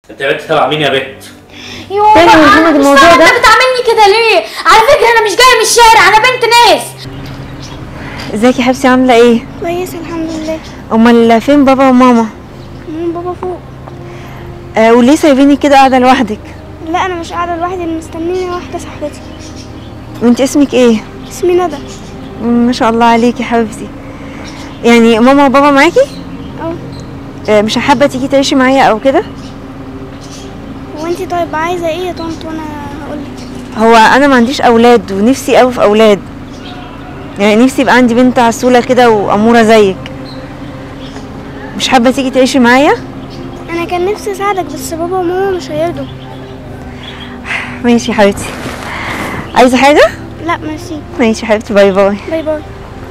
انت يا بنت تبع مين يا بنت؟ يوه تاني انا محمد مش الموضوع فاهمه ده؟ انت بتعاملني كده ليه على فكره انا مش جايه من الشارع انا بنت ناس ازيك يا حبيبتي عامله ايه كويسة الحمد لله امال فين بابا وماما مم بابا فوق آه وليه سايبيني كده قاعده لوحدك لا انا مش قاعدة لوحدي انا مستنيني واحدة صاحبتي وانت اسمك ايه اسمي ندى مم، ما شاء الله عليكي يا حبيبتي يعني ماما وبابا معاكي اه آه مش حابه تيجي تعيشي معايا او كده وانتي طيب عايزة ايه يا طنط وانا هقولك هو انا ما عنديش اولاد ونفسي قوي في اولاد يعني نفسي يبقى عندي بنت عسوله كده واموره زيك مش حابه تيجي تعيشي معايا انا كان نفسي اساعدك بس بابا وماما مش هيرضوا ماشي يا حبيبتي عايزه حاجه لا ميرسي ماشي يا حبيبتي باي باي باي باي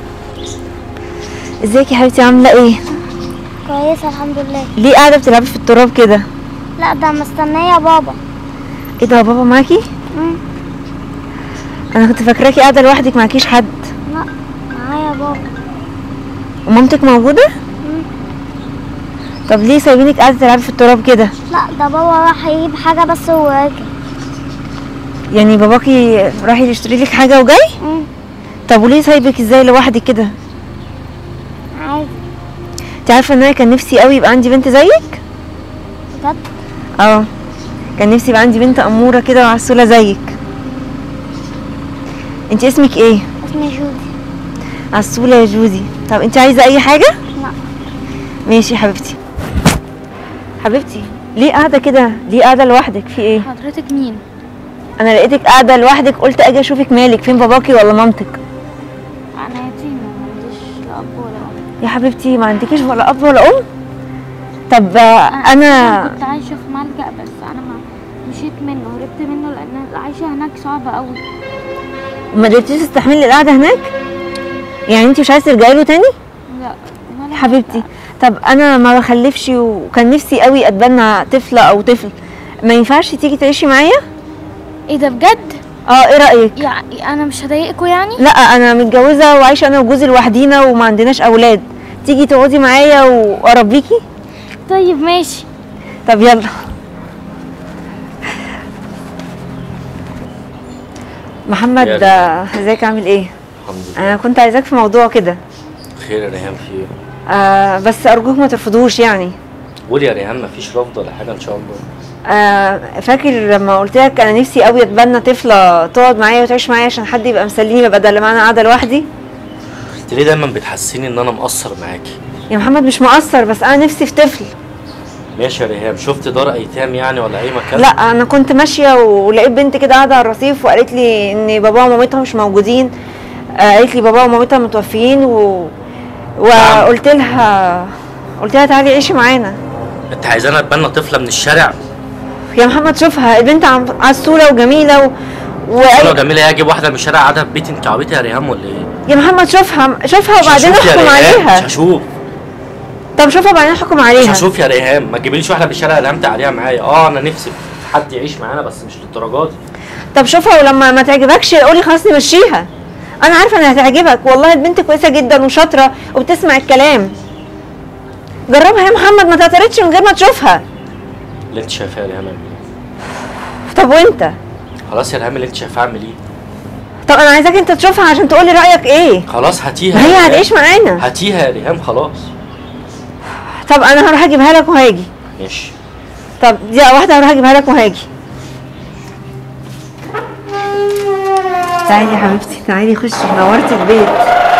ازيك يا حبيبتي عامله ايه كويسة الحمد لله ليه قاعده بتلعبي في التراب كده لا ده مستنية بابا ايه ده بابا معاكي مم. انا كنت فاكراكي قاعده لوحدك معكيش حد لا معايا بابا ومامتك موجوده طب ليه سايبينك قاعده تلعبي في التراب كده لا ده بابا راح يجيب حاجة بس وراجع يعني باباكي راح يشتري لك حاجه وجاي مم. طب وليه سايبك ازاي لوحدك كده عادي انت عارفه ان انا كان نفسي قوي يبقى عندي بنت زيك بجد اه كان نفسي يبقى عندي بنت اموره كده وعسوله زيك انت اسمك ايه اسمي جودي عسوله يا جودي طب انت عايزه اي حاجه لا ماشي يا حبيبتي حبيبتي ليه قاعده كده ليه قاعده لوحدك في ايه حضرتك مين انا لقيتك قاعده لوحدك قلت اجي اشوفك مالك فين باباكي ولا مامتك انا يتيمه ما عنديش لا اب ولا ام يا حبيبتي ما عندكيش ولا اب ولا ام طب آه، انا كنت عايشه في ملجأ بس انا ما مشيت منه هربت منه لان العيشه هناك صعبه قوي ما قدرتيش تستحملي القعده هناك يعني انت مش عايزه ترجعي له تاني لا يا حبيبتي طب انا ما بخلفش وكان نفسي قوي اتبنى طفله او طفل ما ينفعش تيجي تعيشي معايا ايه ده بجد اه ايه رايك يعني انا مش هضايقكوا يعني لا انا متجوزه وعايشه انا وجوزي لوحدينا وما عندناش اولاد تيجي تقعدي معايا واربيكي طيب ماشي طب يلا محمد يلا. آه، ازيك عامل ايه الحمد لله انا كنت عايزاك في موضوع كده خير يا ريهام في ايه؟ آه بس ارجوك ما ترفضوش يعني قول يا ريهام مفيش رفض ولا حاجه ان شاء الله آه فاكر لما قلت لك انا نفسي قوي اتبنى طفله تقعد معايا وتعيش معايا عشان حد يبقى مسليني بدل ما انا قاعده لوحدي انت ليه دايما بتحسيني ان انا مقصر معاكي يا محمد مش مقصر بس انا نفسي في طفل ماشي يا ريهام شفت دار ايتام يعني ولا اي مكان لا انا كنت ماشيه ولقيت بنت كده قاعده على الرصيف وقالت لي ان باباها ومامتها مش موجودين آه قالت لي باباها ومامتها متوفيين و... وقلت لها قلت لها تعالي عيشي معانا انت عايزانا اتبنى طفله من الشارع يا محمد شوفها البنت عم- عسوله وجميله و... و... لو جميله هي اجيب واحده من الشارع قاعده في بيتي انت عبيطه يا ريهام ولا ايه؟ يا محمد شوفها شوفها مش وبعدين هشوف يا احكم ريهام، مش عليها هشوف طب شوفها وبعدين احكم مش عليها هشوف يا ريهام ما تجيبليش واحده من الشارع اللي همتع عليها معايا اه انا نفسي في حد يعيش معانا بس مش للدرجه دي طب شوفها ولما ما تعجبكش قولي خلاص نمشيها انا عارفه انها هتعجبك والله البنت كويسه جدا وشاطره وبتسمع الكلام جربها يا محمد ما تعترضش من غير ما تشوفها اللي انت شايفاه يا ريهام اعمل ايه؟ طب وانت خلاص يا ريهام اللي انت شايفاه اعمل ايه؟ طب انا عايزاك انت تشوفها عشان تقولي رايك ايه خلاص هاتيها ما يا هي ريهام. هتعيش معانا هاتيها يا ريهام خلاص طب انا هروح اجيبها لك وهاجي ماشي طب دي واحده هروح اجيبها لك وهاجي تعالي يا حبيبتي تعالي خشي نورتي البيت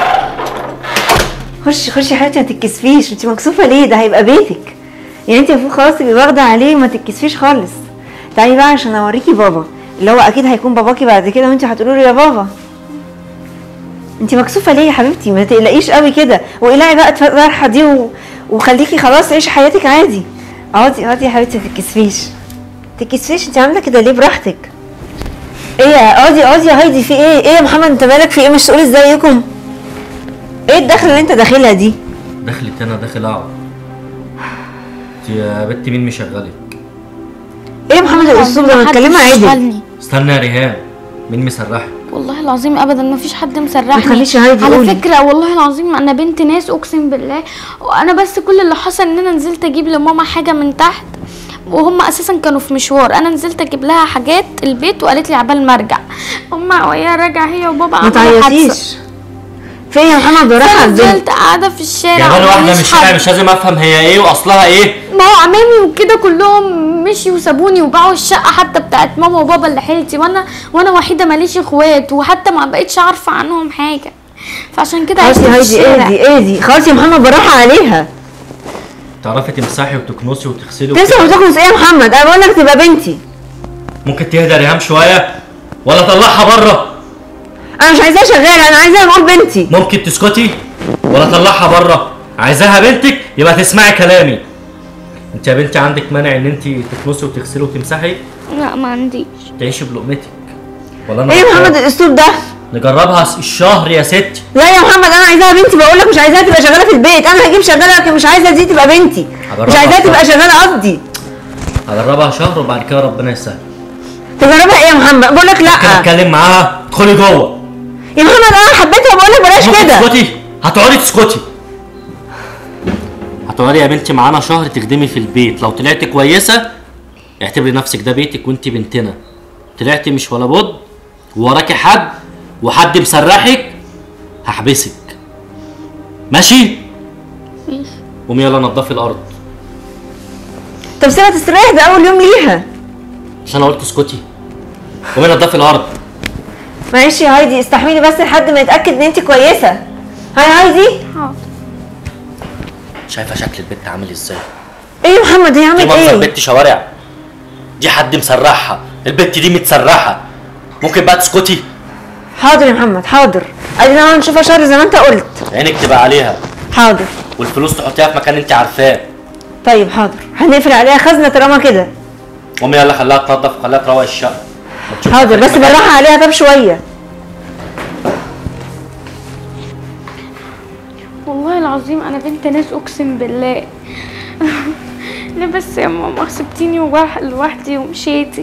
خشي خشي يا حبيبتي ما تتكسفيش انت مكسوفه ليه ده هيبقى بيتك يعني انت المفروض خلاص تبقي واخده عليه ما تتكسفيش خالص تعالي بقى عشان اوريكي بابا اللي هو اكيد هيكون باباكي بعد كده وانت هتقولي له يا بابا انت مكسوفه ليه يا حبيبتي ما تقلقيش قوي كده وقلعي بقى الفرحه دي و... وخليكي خلاص عيشي حياتك عادي اقعدي اقعدي يا حبيبتي ما تتكسفيش تتكسفيش انت عامله كده ليه براحتك ايه يا اقعدي اقعدي يا هايدي في ايه ايه يا محمد انت مالك في ايه مش تقول ازيكم ايه الدخله اللي انت داخلها دي دخلت انا داخل اقعد انت يا بنت مين مشغلك؟ ايه يا محمد الاسلوب ده ما تكلمي عادي شغلني. استنى يا ريهام مين مسرحك؟ والله العظيم ابدا ما فيش حد مسرحني ما تخليش هايدي على قولي. فكره والله العظيم انا بنت ناس اقسم بالله وانا بس كل اللي حصل ان انا نزلت اجيب لماما حاجه من تحت وهم اساسا كانوا في مشوار انا نزلت اجيب لها حاجات البيت وقالت لي عبال ما ارجع هم وهي راجعه هي وبابا ما عملوا حادثه تعيطيش في إيه يا محمد بالراحه فانا على البنت نزلت قاعده في الشارع يعني انا واحده من ومفيش الشارع حد. مش لازم افهم هي ايه واصلها ايه ما هو عمامي وكده كلهم مشي وسابوني وباعوا الشقه حتى بتاعت ماما وبابا اللي حيلتي وانا وانا وحيده ماليش اخوات وحتى ما بقتش عارفه عنهم حاجه فعشان كده خلاص عشت يا في هايدي الشارع اهدي اهدي خلاص يا محمد بالراحه عليها تعرفي تمسحي وتكنسي وتغسلي تمسح وكده. وتخلص ايه يا محمد انا بقول لك تبقى بنتي ممكن تهدى ريهام شويه ولا طلعها بره انا مش عايزاها شغاله انا عايزاها نقول بنتي ممكن تسكتي ولا طلعها بره عايزاها بنتك يبقى تسمعي كلامي انت يا بنتي عندك مانع ان انت تكنسي وتغسلي وتمسحي لا ما عنديش تعيشي بلقمتك ولا انا ايه يا غلطان؟ محمد الاسلوب ده نجربها س- الشهر يا ستي لا يا محمد انا عايزاها بنتي بقول لك مش عايزاها تبقى شغاله في البيت انا هجيب شغاله لكن مش عايزه دي تبقى بنتي هجربها مش عايزاها بصراحة. تبقى شغاله قصدي هجربها شهر وبعد كده ربنا يسهل تجربها ايه يا محمد بقول لك ممكن لا اتكلم معاها ادخلي جوه يا محمد انا حبيتها بقول لك بلاش ممكن كده تسكتي هتقعدي تسكتي هتقعدي يا بنتي معانا شهر تخدمي في البيت لو طلعتي كويسه اعتبري نفسك ده بيتك وانت بنتنا طلعتي مش ولا بد ووراكي حد وحد مسرحك هحبسك ماشي ماشي قومي يلا نضفي الارض طب سيبها تستريح ده اول يوم ليها مش انا قلت اسكتي قومي نضفي الارض معلش يا هايدي استحملي بس لحد ما يتاكد ان انت كويسه هاي هايدي حاضر شايفه شكل البنت عامل ازاي ايه يا محمد هي دي عملت منظر ايه بنت شوارع دي حد مسرحها البنت دي متسرحه ممكن بقى تسكتي حاضر يا محمد حاضر ادينا هنشوفها شهر زي ما انت قلت عينك تبقى عليها حاضر والفلوس تحطيها في مكان انت عارفاه طيب حاضر هنقفل عليها خزنه طالما كده قومي يلا خليها تنضف وخليها تروق الشقه ما تشوفش حاضر بس مكان. بالراحه عليها طب شويه والله العظيم انا بنت ناس اقسم بالله ليه بس يا ماما سبتيني وراح لوحدي ومشيتي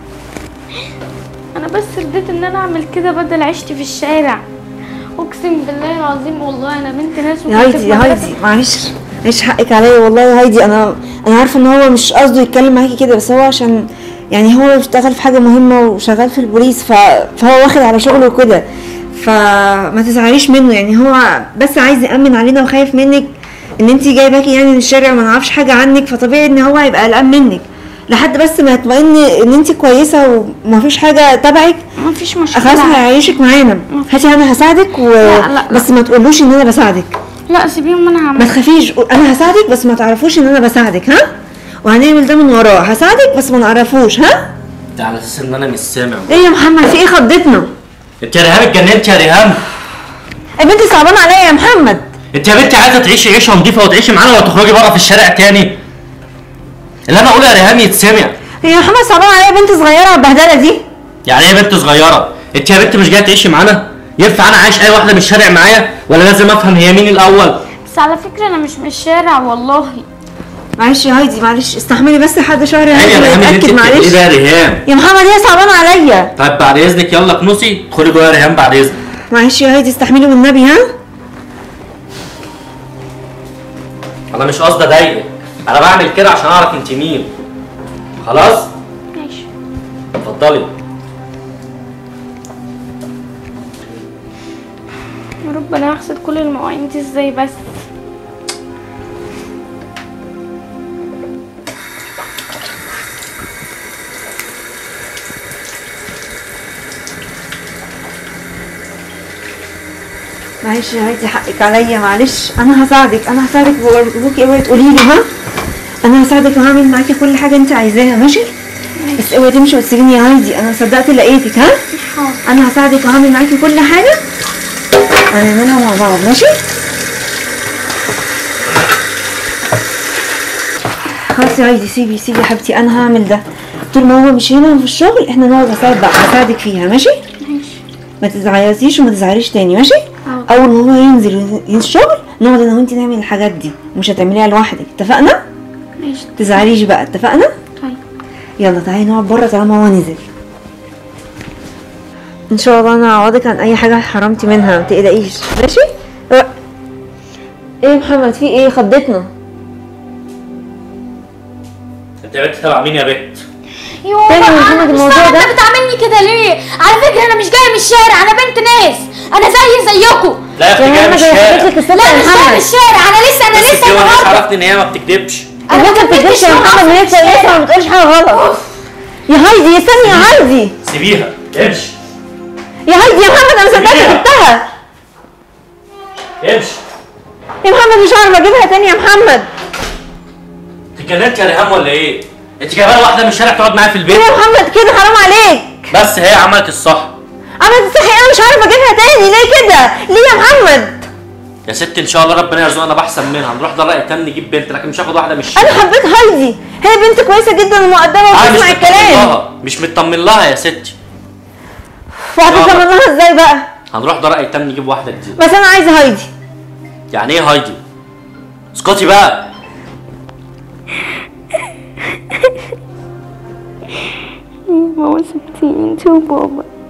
انا بس رضيت ان انا اعمل كده بدل عشتي في الشارع اقسم بالله العظيم والله انا بنت ناس يا وكنت هايدي في يا مدرسة- هايدي معلش معلش حقك عليا والله يا هايدي انا انا عارفه ان هو مش قصده يتكلم معاكي كده بس هو عشان يعني هو اشتغل في حاجه مهمه وشغال في البوليس ف... فهو واخد على شغله وكده فما تزعليش منه يعني هو بس عايز يامن علينا وخايف منك ان انت جايباكي يعني من الشارع وما نعرفش حاجه عنك فطبيعي ان هو هيبقى قلقان منك لحد بس ما يطمئن ان انت كويسه ومفيش حاجه تبعك مفيش مشكله خلاص هيعيشك معانا هاتي انا هساعدك و... لا، لا، لا. بس ما تقولوش ان انا بساعدك لا سيبيهم انا ما هعمل تخافيش انا هساعدك بس ما تعرفوش ان انا بساعدك ها وهنعمل ده من وراه هساعدك بس ما نعرفوش ها ده على اساس ان انا مش سامع ايه يا محمد في ايه خضتنا انت يا ريهام اتجننت يا ريهام البنت صعبانه عليا يا محمد انت يا بنتي عايزه تعيشي عيشه نظيفه وتعيشي معانا ولا تخرجي بره في الشارع تاني اللي انا اقوله يا ريهام يتسمع هي يا محمد صعبانه عليا بنت صغيره على البهدله دي يعني ايه بنت صغيره انت يا بنت مش جايه تعيشي معانا ينفع انا عايش اي واحده من الشارع معايا ولا لازم افهم هي مين الاول بس على فكره انا مش من الشارع والله معلش يا هايدي معلش استحملي بس لحد شهر عيب يا هايدي ريهام اللي انت اتاكد بتعمليه معلش ده يا ريهام يا محمد هي صعبانه عليا طيب بعد اذنك يلا كنوسي ادخلي جوه يا ريهام بعد اذنك معلش يا هايدي استحملي والنبي ها انا مش قصدي اضايقك انا بعمل كده عشان اعرف انت مين خلاص ماشي اتفضلي يا رب انا هغسل كل المواعين دي ازاي بس معلش يا هايدي حقك عليا معلش انا هساعدك انا هساعدك وابوكي اوعي تقولي لي ها انا هساعدك وهعمل معاكي كل حاجه انت عايزاها ماشي بس اوعي تمشي وتسيبيني يا هايدي انا صدقت لقيتك ها حاضر انا هساعدك وهعمل معاكي كل حاجه هنعملها مع بعض ماشي خلاص يا هايدي سيبي سيبي يا حبيبتي انا هعمل ده طول ما هو مش هنا في الشغل احنا نقعد اساعد بقى هساعدك فيها ماشي ماشي ما تزعليش وما تزعليش تاني ماشي حاضر. اول ما هو ينزل ين- الشغل نقعد انا وانتي نعمل الحاجات دي مش هتعمليها لوحدك اتفقنا ماشي تزعليش بقى اتفقنا طيب يلا تعالي نقعد بره طالما هو نزل ان شاء الله انا هعوضك عن اي حاجه حرمتي منها ما تقلقيش ماشي و- ايه يا محمد في ايه خضتنا انت انت بنت تبع مين يا بنت؟ يوه تاني انا محمد مش الموضوع فاهمه ده؟ انت بتعاملني كده ليه على فكره انا مش جايه من الشارع انا بنت ناس انا زي زيكم لا يا اختي جايه من محمد انا حكيت الشارع لك الست لا يا مش جايه من محمد الشارع انا لسه انا بس لسه الجو الناس النهارده عرفتني ان هي ما بتكدبش انا انت ما ما بتكدبش يا كملتش محمد يوم هي أصلاً في كويسه الشارع. ما بتقولش حاجه غلط يا هايدي استني يا هايدي سيبيها امشي يا هايدي يا محمد انا صدقت سيبيها. جبتها امشي يا محمد مش عارفه اجيبها تاني يا محمد انت اتجننت يا ريهام ولا ايه؟ انت جايبه لي واحده من الشارع تقعد معايا في البيت يا محمد كده حرام عليك بس هي عملت الصح عملت صحي انا مش عارفه اجيبها تاني ليه كده ليه يا محمد يا ست ان شاء الله ربنا يرزقنا باحسن منها نروح دار ايتام نجيب بنت لكن مش هاخد واحده من الشارع انا حبيت هايدي هي بنت كويسه جدا ومؤدبه انا مش وبتسمع مطمن الكلام لها مش مطمن لها يا ستي وهتتمنى لها ازاي بقى هنروح دار ايتام نجيب واحده جديده بس انا عايزه هايدي يعني ايه هايدي اسكتي بقى ماما سبتيني انت وبابا